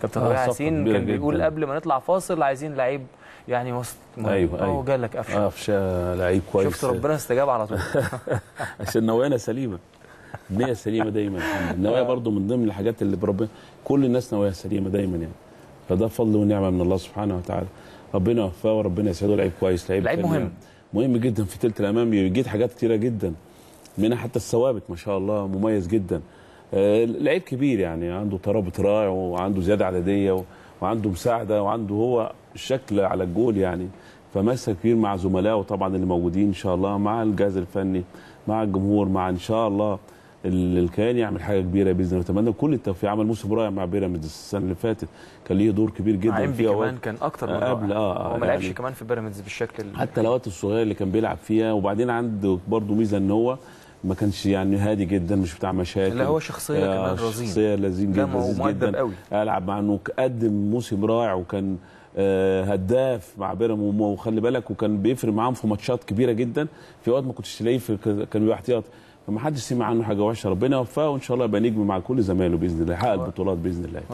كابتن آه، ربيع صفقة ياسين كبيرة كان بيقول جداً. قبل ما نطلع فاصل عايزين لعيب يعني وسط ايوه اهو ايوه جالك قفشه قفشه لعيب كويس شفت ربنا استجاب على طول عشان نوايانا سليمه النية سليمه دايما النوايا برضو من ضمن الحاجات اللي بربنا كل الناس نوايا سليمه دايما يعني فده فضل ونعمه من الله سبحانه وتعالى ربنا يوفقه وربنا يسعده لعيب كويس لعيب لعيب كان مهم. مهم جدا في تلت الامام بيجيد حاجات كتيره جدا منها حتى الثوابت ما شاء الله مميز جدا آه، لعيب كبير يعني عنده ترابط رائع وعنده زياده عدديه و- وعنده مساعده وعنده هو الشكل على الجول يعني فمسك كبير مع زملائه طبعا اللي موجودين ان شاء الله مع الجهاز الفني مع الجمهور مع ان شاء الله ال- الكيان يعمل حاجه كبيره باذن الله نتمنى كل التوفيق عمل موسم رائع مع بيراميدز السنه اللي فاتت كان ليه دور كبير جدا مع انبي فيها كمان وقت. كان اكتر من آه، رائع. قبل اه هو ما يعني لعبش كمان في بيراميدز بالشكل ال- حتى الاوقات الصغيره اللي كان بيلعب فيها وبعدين عنده برضه ميزه ان هو ما كانش يعني هادي جدا مش بتاع مشاكل لا، هو شخصية آه، كمان رزين. شخصيه لذيذ لا، جدا ما هو لذيذ مؤدب جدا قوي. العب مع انه قدم موسم رائع وكان آه، هداف مع بيراميدز وخلي بالك وكان بيفرق معاهم في ماتشات كبيره جدا في وقت ما كنتش تلاقيه في كان بيبقى احتياطي فما حدش سمع عنه حاجه وحشه ربنا يوفقه وان شاء الله يبقى نجم مع كل زمايله باذن الله يحقق البطولات باذن الله